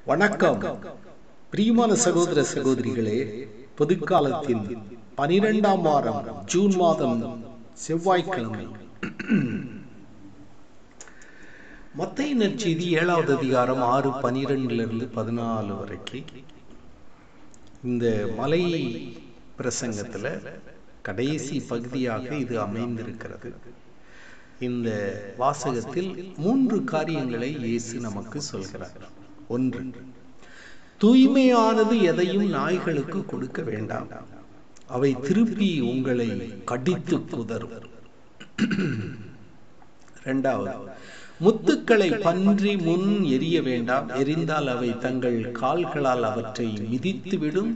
வணக்கம் பிரியமான சகோதர சகோதரிகளே பொதுக்காலத்தின் பனிரெண்டாம் வாரம் ஜூன் மாதம் செவ்வாய்க்கிழமை மத்திய நற்செய்தி ஏழாவது அதிகாரம் ஆறு பனிரெண்டிலிருந்து பதினாலு வரைக்கும் இந்த மலை பிரசங்கத்துல கடைசி பகுதியாக இது அமைந்திருக்கிறது இந்த வாசகத்தில் மூன்று காரியங்களை இயேசு நமக்கு சொல்கிறார் ஒன்று தூய்மையானது எதையும் நாய்களுக்கு கொடுக்க வேண்டாம் அவை திருப்பி உங்களை கடித்து குதறும் இரண்டாவது முத்துக்களை பன்றி முன் எரிய வேண்டாம் எரிந்தால் அவை தங்கள் கால்களால் அவற்றை மிதித்துவிடும்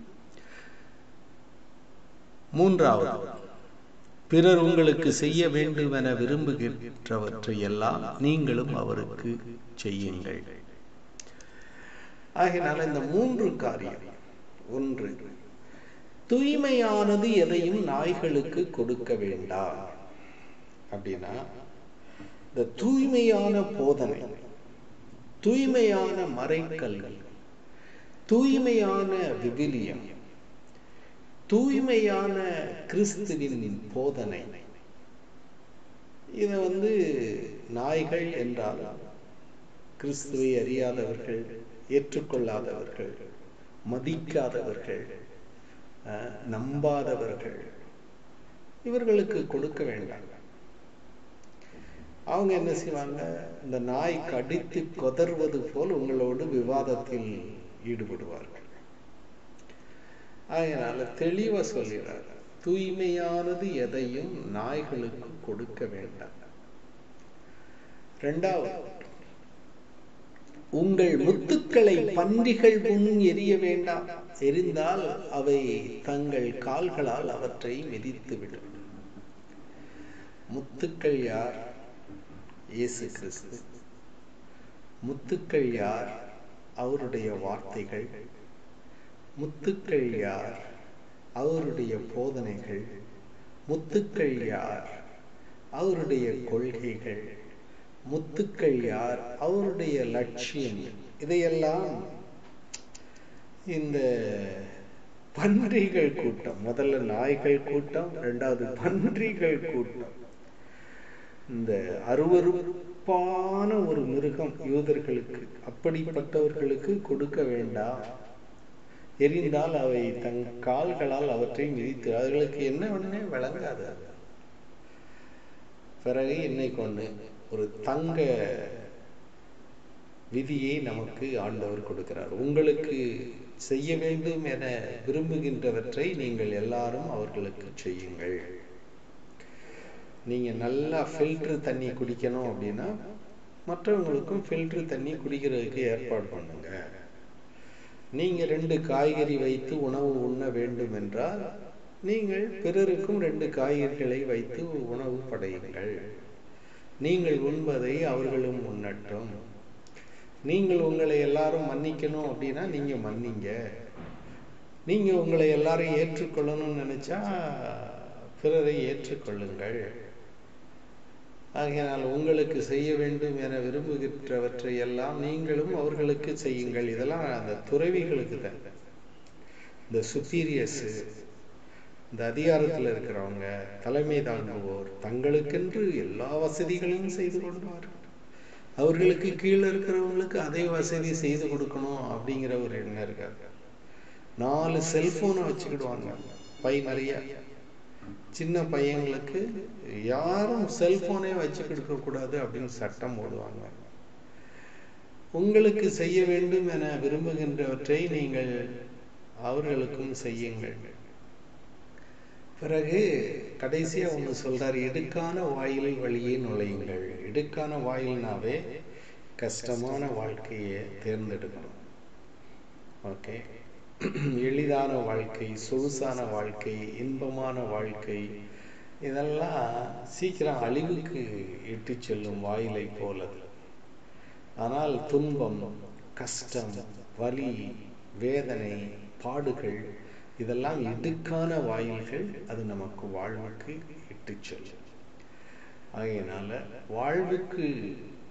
மூன்றாவது பிறர் உங்களுக்கு செய்ய வேண்டும் என விரும்புகின்றவற்றை எல்லாம் நீங்களும் அவருக்கு செய்யுங்கள் ஆகையினால இந்த மூன்று காரியம் ஒன்று தூய்மையானது எதையும் நாய்களுக்கு கொடுக்க வேண்டாம் அப்படின்னா இந்த தூய்மையான போதனை தூய்மையான மறைக்கல்கள் தூய்மையான விவிலியம் தூய்மையான கிறிஸ்துவின் போதனை இதை வந்து நாய்கள் என்றால் கிறிஸ்துவை அறியாதவர்கள் ஏற்றுக்கொள்ளாதவர்கள் மதிக்காதவர்கள் நம்பாதவர்கள் இவர்களுக்கு கொடுக்க வேண்டாம் அவங்க என்ன செய்வாங்க இந்த நாய் கடித்து கொதர்வது போல் உங்களோடு விவாதத்தில் ஈடுபடுவார்கள் அதனால தெளிவா சொல்கிறார் தூய்மையானது எதையும் நாய்களுக்கு கொடுக்க வேண்டாம் இரண்டாவது உங்கள் முத்துக்களை பன்றிகள் முன் எரிய வேண்டாம் எரிந்தால் அவை தங்கள் கால்களால் அவற்றை மிதித்துவிடும் முத்துக்கள் யார் இயேசு கிறிஸ்து முத்துக்கள் யார் அவருடைய வார்த்தைகள் முத்துக்கள் யார் அவருடைய போதனைகள் முத்துக்கள் யார் அவருடைய கொள்கைகள் முத்துக்கள் யார் அவருடைய லட்சியம் இதையெல்லாம் இந்த பன்றிகள் கூட்டம் முதல்ல நாய்கள் கூட்டம் இரண்டாவது பன்றிகள் கூட்டம் இந்த அருவறுப்பான ஒரு மிருகம் யூதர்களுக்கு அப்படிப்பட்டவர்களுக்கு கொடுக்க வேண்டாம் எரிந்தால் அவை தன் கால்களால் அவற்றை மிதித்து அவர்களுக்கு என்ன ஒண்ணே விளங்காது பிறகு இன்னைக்கு ஒண்ணு ஒரு தங்க விதியை நமக்கு ஆண்டவர் கொடுக்கிறார் உங்களுக்கு செய்ய வேண்டும் என விரும்புகின்றவற்றை நீங்கள் எல்லாரும் அவர்களுக்கு செய்யுங்கள் நீங்க நல்லா ஃபில்டர் தண்ணி குடிக்கணும் அப்படின்னா மற்றவங்களுக்கும் ஃபில்டர் தண்ணி குடிக்கிறதுக்கு ஏற்பாடு பண்ணுங்க நீங்க ரெண்டு காய்கறி வைத்து உணவு உண்ண வேண்டும் என்றால் நீங்கள் பிறருக்கும் ரெண்டு காய்கறிகளை வைத்து உணவு படையுங்கள் நீங்கள் உண்பதை அவர்களும் உண்ணட்டும் நீங்கள் உங்களை எல்லாரும் மன்னிக்கணும் அப்படின்னா நீங்க மன்னிங்க நீங்க உங்களை எல்லாரும் ஏற்றுக்கொள்ளணும்னு நினைச்சா பிறரை ஏற்றுக்கொள்ளுங்கள் ஆகையால் உங்களுக்கு செய்ய வேண்டும் என விரும்புகின்றவற்றை எல்லாம் நீங்களும் அவர்களுக்கு செய்யுங்கள் இதெல்லாம் அந்த துறவிகளுக்கு தான் இந்த சுப்பீரியர்ஸ் இந்த அதிகாரத்தில் இருக்கிறவங்க தலைமை தாங்குவோர் தங்களுக்கென்று எல்லா வசதிகளையும் செய்து கொள்வார்கள் அவர்களுக்கு கீழே இருக்கிறவங்களுக்கு அதே வசதி செய்து கொடுக்கணும் அப்படிங்கிற ஒரு எண்ணம் இருக்காது நாலு செல்போனை வச்சுக்கிடுவாங்க பை நிறைய சின்ன பையங்களுக்கு யாரும் செல்போனே வச்சுக்கிட்டு கூடாது அப்படின்னு சட்டம் போடுவாங்க உங்களுக்கு செய்ய வேண்டும் என விரும்புகின்றவற்றை நீங்கள் அவர்களுக்கும் செய்யுங்கள் பிறகு கடைசியா ஒண்ணு சொல்றாரு இடுக்கான வாயில் வழியே நுழையுங்கள் இடுக்கான வாயில்னாவே கஷ்டமான வாழ்க்கையை தேர்ந்தெடுக்கணும் ஓகே எளிதான வாழ்க்கை சொகுசான வாழ்க்கை இன்பமான வாழ்க்கை இதெல்லாம் சீக்கிரம் அழிவுக்கு இட்டு செல்லும் வாயிலை போல ஆனால் துன்பம் கஷ்டம் வலி வேதனை பாடுகள் இதெல்லாம் இடுக்கான வாயில்கள் அது நமக்கு வாழ்வுக்கு இட்டு செல்லும் ஆகையினால வாழ்வுக்கு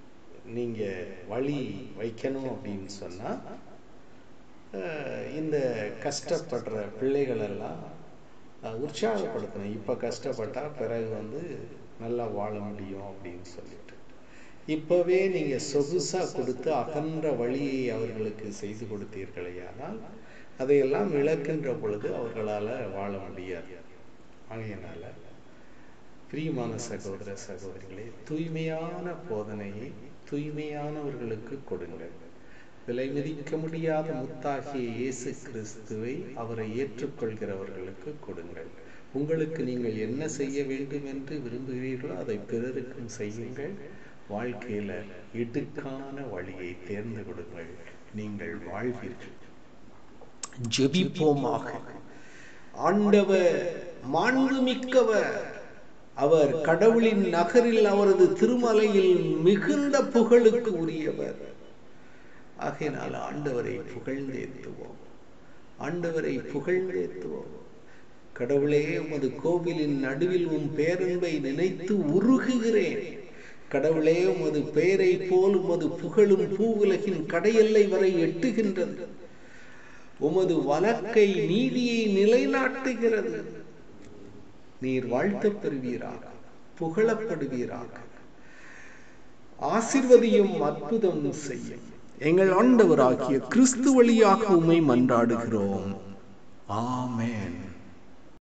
நீங்க வழி வைக்கணும் அப்படின்னு சொன்னா அஹ், இந்த கஷ்டப்படுற பிள்ளைகள் எல்லாம் அஹ், உற்சாகப்படுத்தணும் இப்ப கஷ்டப்பட்டா பிறகு வந்து நல்லா வாழ முடியும் அப்படின்னு சொல்லிட்டு இப்பவே நீங்க சொகுசா கொடுத்து அகன்ற வழியை அவர்களுக்கு செய்து கொடுத்தீர்களேயானால் அதையெல்லாம் இழக்கின்ற பொழுது அவர்களால வாழ முடியாது ஆகையினால பிரியமான சகோதர சகோதரிகளே தூய்மையான போதனையை தூய்மையானவர்களுக்கு கொடுங்கள் விலை மதிக்க முடியாத முத்தாகிய இயேசு கிறிஸ்துவை அவரை ஏற்றுக்கொள்கிறவர்களுக்கு கொடுங்கள் உங்களுக்கு நீங்கள் என்ன செய்ய வேண்டும் என்று விரும்புகிறீர்களோ அதை பிறருக்கும் செய்யுங்கள் வாழ்க்கையில இடுக்கான வழியை தேர்ந்து கொடுங்கள் நீங்கள் வாழ்வீர்கள் ஜெபிப்போமாக ஆண்டவர் மாண்புமிக்கவர் அவர் கடவுளின் நகரில் அவரது திருமலையில் மிகுந்த புகழுக்கு உரியவர் ஆகையினால் ஆண்டவரை புகழ்ந்தேத்துவோம் ஆண்டவரை புகழ்ந்தேத்துவோம் கடவுளே உமது கோவிலின் நடுவில் உம் பேரன்பை நினைத்து உருகுகிறேன் கடவுளே உமது பெயரை போல் உமது புகழும் பூவுலகின் கடையெல்லை வரை எட்டுகின்றது உமது வழக்கை நீதியை நிலைநாட்டுகிறது நீர் வாழ்த்தப் பெறுவீராக புகழப்படுவீராக ஆசிர்வதியும் அற்புதம் செய்யும் எங்கள் ஆண்டவராகிய கிறிஸ்து வழியாக உம்மை மன்றாடுகிறோம் ஆமென்